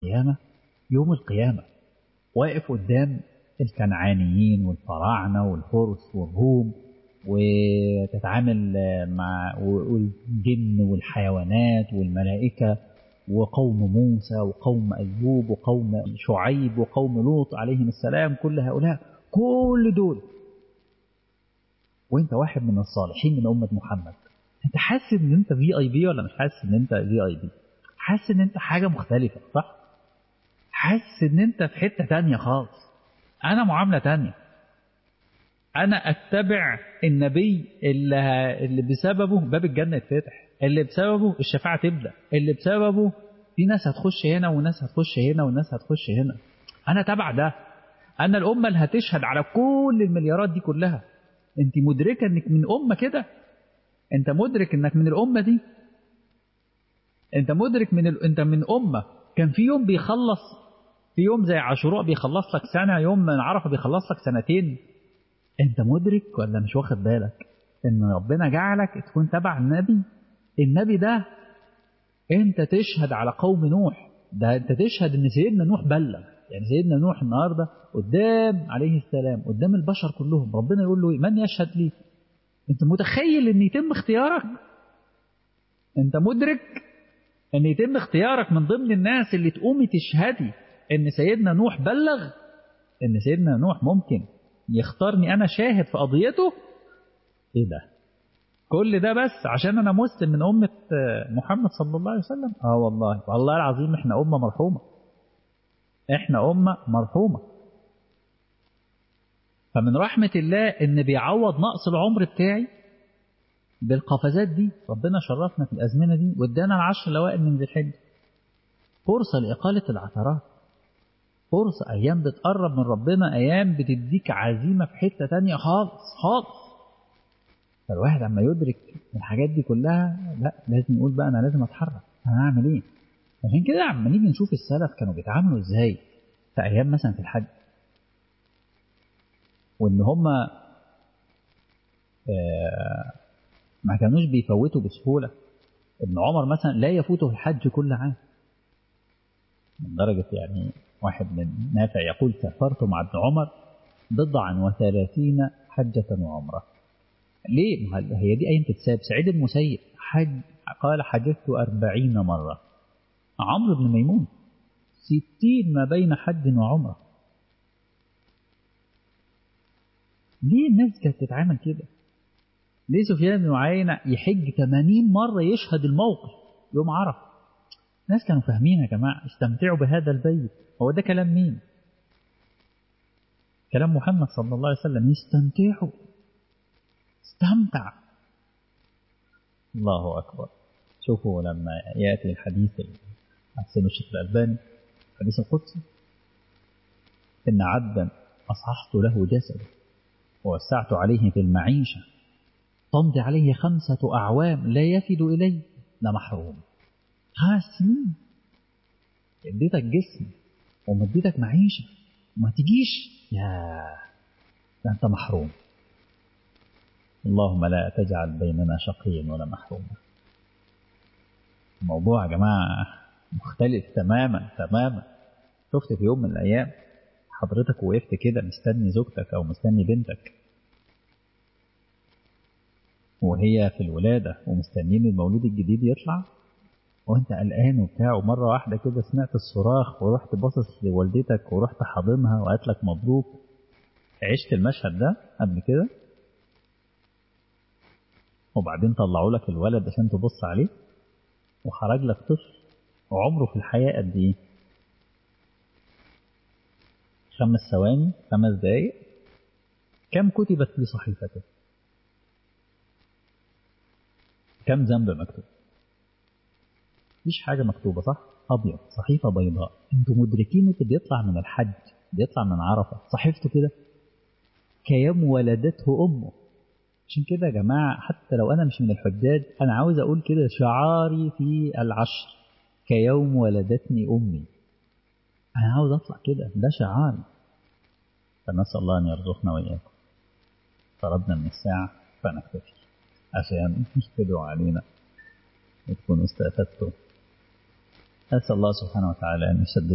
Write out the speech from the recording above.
القيامة يوم القيامة واقف قدام الكنعانيين والفراعنة والفرس والروم وتتعامل مع والجن والحيوانات والملائكة وقوم موسى وقوم أيوب وقوم شعيب وقوم لوط عليهم السلام كل هؤلاء كل دول وانت واحد من الصالحين من أمة محمد انت حاسس ان انت في اي بي ولا مش حاسس ان انت في اي بي حاسس ان انت حاجة مختلفة صح حاسس ان انت في حتة تانية خالص انا معاملة تانية انا اتبع النبي اللي, اللي بسببه باب الجنة يتفتح اللي بسببه الشفاعة تبدأ اللي بسببه في ناس هتخش هنا وناس هتخش هنا وناس هتخش هنا انا تبع ده انا الامة اللي هتشهد على كل المليارات دي كلها انت مدركة انك من امة كده انت مدرك انك من الامة دي انت مدرك من ال... انت من امة كان في يوم بيخلص في يوم زي عاشوراء بيخلص لك سنة يوم من عرفة بيخلص لك سنتين انت مدرك ولا مش واخد بالك ان ربنا جعلك تكون تبع النبي النبي ده انت تشهد على قوم نوح ده انت تشهد ان سيدنا نوح بلغ يعني سيدنا نوح النهارده قدام عليه السلام قدام البشر كلهم ربنا يقول له من يشهد لي انت متخيل ان يتم اختيارك انت مدرك ان يتم اختيارك من ضمن الناس اللي تقومي تشهدي ان سيدنا نوح بلغ ان سيدنا نوح ممكن يختارني انا شاهد في قضيته ايه ده كل ده بس عشان انا مسلم من امه محمد صلى الله عليه وسلم اه والله والله العظيم احنا امه مرحومه احنا امه مرحومه فمن رحمه الله ان بيعوض نقص العمر بتاعي بالقفزات دي ربنا شرفنا في الازمنه دي وادانا العشر الاوائل من ذي الحجه فرصه لاقاله العثرات فرصة أيام بتقرب من ربنا أيام بتديك عزيمة في حتة تانية خالص خالص فالواحد لما يدرك الحاجات دي كلها لا لازم يقول بقى أنا لازم أتحرك أنا هعمل إيه عشان كده لما نيجي نشوف السلف كانوا بيتعاملوا إزاي في أيام مثلا في الحج وإن هما آه ما كانوش بيفوتوا بسهولة ابن عمر مثلا لا يفوته الحج كل عام من درجة يعني واحد من نافع يقول سافرت مع ابن عمر بضعا وثلاثين حجة وعمرة ليه؟ هي دي أين تتساب سعيد المسيب حج قال حججت أربعين مرة عمرو بن ميمون ستين ما بين حج وعمرة ليه الناس كانت تتعامل كده ليه سفيان بن عيينة يحج 80 مرة يشهد الموقف يوم عرفة ناس كانوا فاهمين يا جماعة استمتعوا بهذا البيت هو ده كلام مين كلام محمد صلى الله عليه وسلم يستمتعوا استمتع الله أكبر شوفوا لما يأتي الحديث حسن الشيخ الألباني الحديث القدسي إن عبدا أصححت له جسده ووسعت عليه في المعيشة تمضي عليه خمسة أعوام لا يفد إلي لمحروم خمس سنين اديتك جسم ومديتك معيشة وما تجيش يا ده انت محروم اللهم لا تجعل بيننا شقيا ولا محروما الموضوع يا جماعة مختلف تماما تماما شفت في يوم من الأيام حضرتك وقفت كده مستني زوجتك أو مستني بنتك وهي في الولادة ومستنيين المولود الجديد يطلع وانت قلقان وبتاع ومرة واحدة كده سمعت الصراخ ورحت باصص لوالدتك ورحت حاضنها وقالت لك مبروك عشت المشهد ده قبل كده وبعدين طلعوا لك الولد عشان تبص عليه وخرج لك طفل وعمره في الحياة قد ايه خمس ثواني خمس دقايق كم كتبت في صحيفته كم ذنب مكتوب مفيش حاجة مكتوبة صح أبيض صحيفة بيضاء انتوا مدركين اللي بيطلع من الحج بيطلع من عرفة صحيفته كده كيوم ولدته أمه عشان كده يا جماعة حتى لو أنا مش من الحجاج أنا عاوز أقول كده شعاري في العشر كيوم ولدتني أمي أنا عاوز أطلع كده ده شعاري فنسأل الله أن يرزقنا وإياكم قربنا من الساعة فنكتفي عشان تدعوا علينا وتكونوا استفدتم أسأل الله سبحانه وتعالى أن يسدد